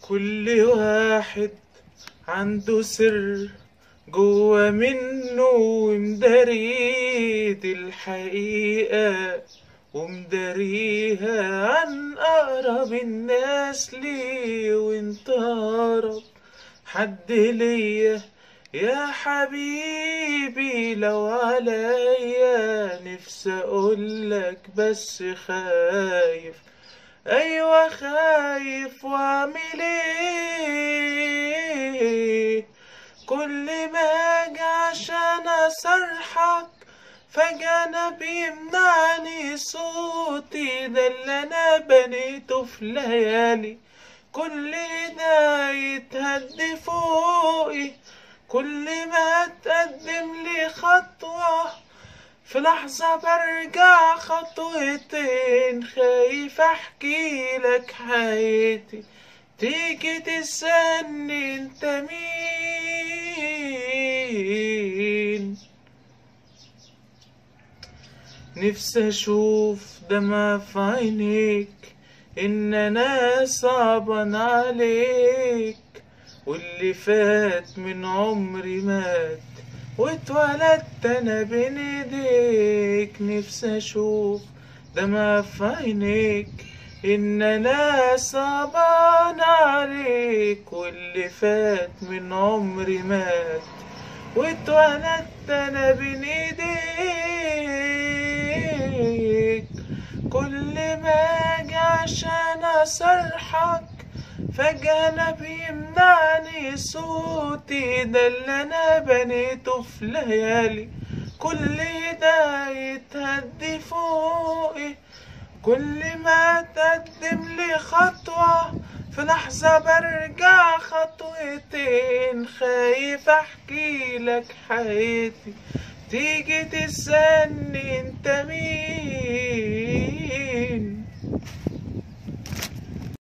كل واحد عنده سر جوا منه ومداريد الحقيقة ومداريها عن أقرب الناس ليه وانت أقرب حد ليا يا حبيبي لو عليا نفسي أقولك بس خايف أيوة خايف وأعمل إيه كل ما أجي عشان أصرحك فجأة أنا بيمنعني صوتي ده اللي أنا بنيته في ليالي كل ده يتهد فوقي كل ما تقدم لي خطوة في لحظة برجع خطوتين خايف احكي لك حياتي تيجي تسألني انت مين نفسي اشوف دمع في عينيك ان انا صعبان عليك واللي فات من عمري مات واتولدت انا بين ايديك نفسي اشوف دمع في عينيك ان انا صعبان عليك واللي فات من عمري مات واتولدت انا بين ايديك كل ما اجي عشان اصرحك فجأة أنا بيمنعني صوتي ده اللي أنا بنيته في ليالي كل ده يتهدي فوقي كل ما تقدم لي خطوة في لحظة برجع خطوتين خايف أحكي لك حياتي تيجي تسألني أنت مين